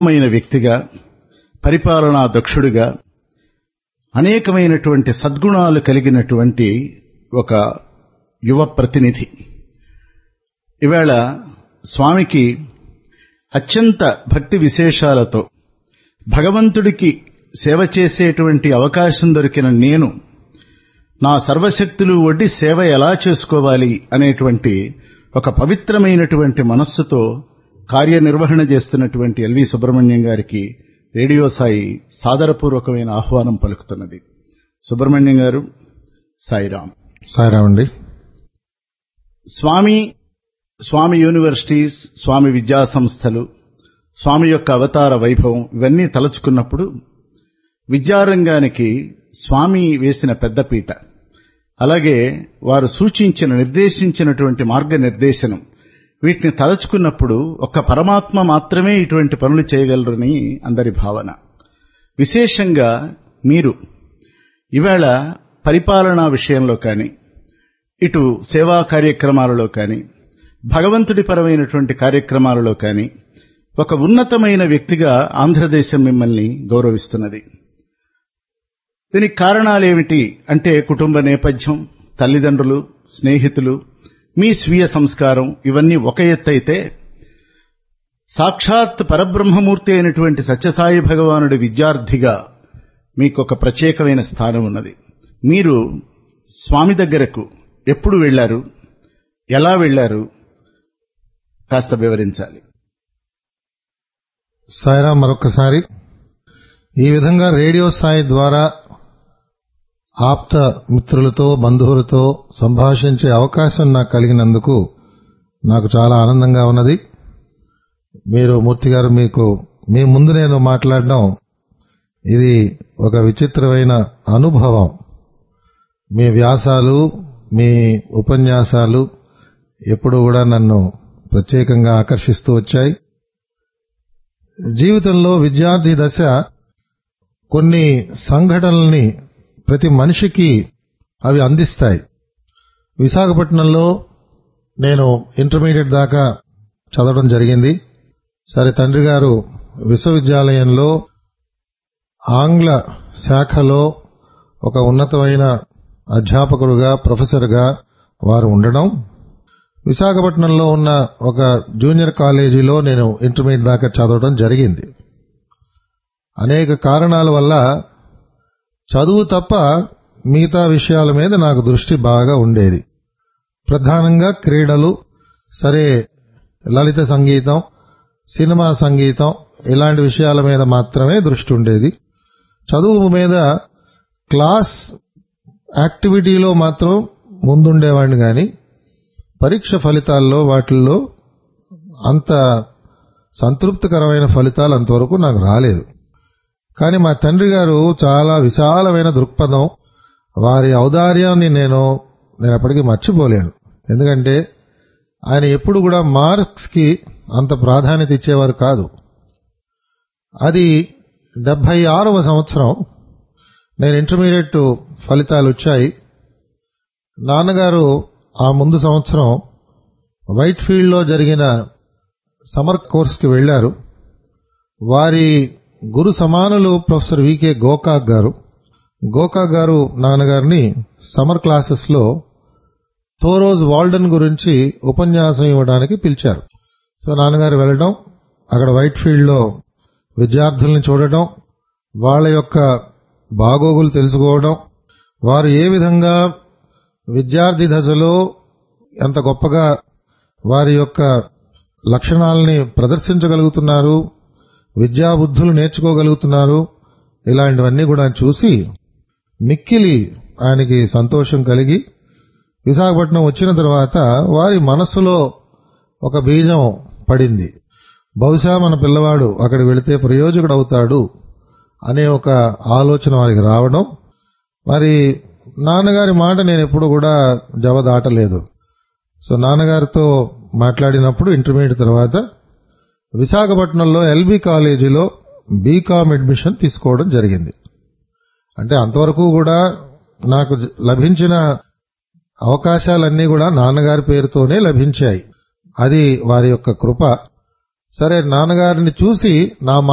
మైన వ్యక్తిగా పరిపాలనా దక్షుడిగా అనేకమైనటువంటి సద్గుణాలు కలిగినటువంటి ఒక యువ ప్రతినిధి ఇవాళ స్వామికి అత్యంత భక్తి విశేషాలతో భగవంతుడికి సేవ చేసేటువంటి అవకాశం దొరికిన నేను నా సర్వశక్తులు ఒడ్డి సేవ ఎలా చేసుకోవాలి అనేటువంటి ఒక పవిత్రమైనటువంటి మనస్సుతో కార్యనిర్వహణ చేస్తున్నటువంటి ఎల్వి సుబ్రహ్మణ్యం గారికి రేడియో సాయి సాదరపూర్వకమైన ఆహ్వానం పలుకుతున్నది సుబ్రహ్మణ్యం గారు సాయిరాం సాయిరామ్ అండి స్వామి స్వామి యూనివర్సిటీస్ స్వామి విద్యా సంస్థలు స్వామి యొక్క అవతార వైభవం ఇవన్నీ తలుచుకున్నప్పుడు విద్యారంగానికి స్వామి వేసిన పెద్దపీట అలాగే వారు సూచించిన నిర్దేశించినటువంటి మార్గనిర్దేశనం వీటిని తలుచుకున్నప్పుడు ఒక్క పరమాత్మ మాత్రమే ఇటువంటి పనులు చేయగలరని అందరి భావన విశేషంగా మీరు ఇవాళ పరిపాలనా విషయంలో కానీ ఇటు సేవా కార్యక్రమాలలో కానీ భగవంతుడి పరమైనటువంటి కార్యక్రమాలలో కానీ ఒక ఉన్నతమైన వ్యక్తిగా ఆంధ్రదేశం మిమ్మల్ని గౌరవిస్తున్నది దీనికి కారణాలేమిటి అంటే కుటుంబ నేపథ్యం తల్లిదండ్రులు స్నేహితులు మీ స్వీయ సంస్కారం ఇవన్నీ ఒక ఎత్తైతే సాక్షాత్ పరబ్రహ్మమూర్తి అయినటువంటి సత్యసాయి భగవానుడి విద్యార్థిగా మీకు ఒక ప్రత్యేకమైన స్థానం ఉన్నది మీరు స్వామి దగ్గరకు ఎప్పుడు వెళ్లారు ఎలా వెళ్లారు కాస్త వివరించాలి సాయిరామ్ మరొకసారి ఈ విధంగా రేడియో సాయి ద్వారా ఆప్త మిత్రులతో బంధువులతో సంభాషించే అవకాశం నాకు కలిగినందుకు నాకు చాలా ఆనందంగా ఉన్నది మీరు మూర్తి గారు మీకు మీ ముందు నేను మాట్లాడడం ఇది ఒక విచిత్రమైన అనుభవం మీ వ్యాసాలు మీ ఉపన్యాసాలు ఎప్పుడు కూడా నన్ను ప్రత్యేకంగా ఆకర్షిస్తూ వచ్చాయి జీవితంలో విద్యార్థి దశ కొన్ని సంఘటనల్ని ప్రతి మనిషికి అవి అందిస్తాయి విశాఖపట్నంలో నేను ఇంటర్మీడియట్ దాకా చదవడం జరిగింది సరే తండ్రి గారు విశ్వవిద్యాలయంలో ఆంగ్ల శాఖలో ఒక ఉన్నతమైన అధ్యాపకుడుగా ప్రొఫెసర్గా వారు ఉండడం విశాఖపట్నంలో ఉన్న ఒక జూనియర్ కాలేజీలో నేను ఇంటర్మీడియట్ దాకా చదవడం జరిగింది అనేక కారణాల వల్ల చదువు తప్ప మిగతా విషయాల మీద నాకు దృష్టి బాగా ఉండేది ప్రధానంగా క్రీడలు సరే లలిత సంగీతం సినిమా సంగీతం ఇలాంటి విషయాల మీద మాత్రమే దృష్టి ఉండేది చదువు మీద క్లాస్ యాక్టివిటీలో మాత్రం ముందుండేవాడిని కానీ పరీక్ష ఫలితాల్లో వాటిల్లో అంత సంతృప్తికరమైన ఫలితాలు అంతవరకు నాకు రాలేదు కానీ మా తండ్రి గారు చాలా విశాలమైన దృక్పథం వారి ఔదార్యాన్ని నేను నేను ఎప్పటికీ మర్చిపోలేను ఎందుకంటే ఆయన ఎప్పుడు కూడా మార్క్స్ కి అంత ప్రాధాన్యత ఇచ్చేవారు కాదు అది డెబ్బై ఆరవ సంవత్సరం నేను ఇంటర్మీడియట్ ఫలితాలు వచ్చాయి నాన్నగారు ఆ ముందు సంవత్సరం వైట్ ఫీల్డ్లో జరిగిన సమర్ కోర్స్కి వెళ్లారు వారి గురు సమానులు ప్రొఫెసర్ వికే గోకాక్ గారు గోకాక్ గారు నాన్నగారిని సమర్ క్లాసెస్లో థోరోజ్ వాల్డన్ గురించి ఉపన్యాసం ఇవ్వడానికి పిలిచారు సో నాన్నగారు వెళ్ళడం అక్కడ వైట్ ఫీల్డ్లో విద్యార్థుల్ని చూడటం వాళ్ళ యొక్క బాగోగులు తెలుసుకోవడం వారు ఏ విధంగా విద్యార్థి దశలో ఎంత గొప్పగా వారి యొక్క లక్షణాలని ప్రదర్శించగలుగుతున్నారు విద్యాబుద్ధులు నేర్చుకోగలుగుతున్నారు ఇలాంటివన్నీ కూడా చూసి మిక్కిలి ఆయనకి సంతోషం కలిగి విశాఖపట్నం వచ్చిన తర్వాత వారి మనస్సులో ఒక బీజం పడింది బహుశా మన పిల్లవాడు అక్కడికి వెళితే ప్రయోజకుడు అవుతాడు అనే ఒక ఆలోచన వారికి రావడం మరి నాన్నగారి మాట నేను ఎప్పుడు కూడా జవదాటలేదు సో నాన్నగారితో మాట్లాడినప్పుడు ఇంటర్మీడియట్ తర్వాత విశాఖపట్నంలో ఎల్బీ కాలేజీలో బీకామ్ అడ్మిషన్ తీసుకోవడం జరిగింది అంటే అంతవరకు కూడా నాకు లభించిన అవకాశాలన్నీ కూడా నాన్నగారి పేరుతోనే లభించాయి అది వారి యొక్క కృప సరే నాన్నగారిని చూసి నా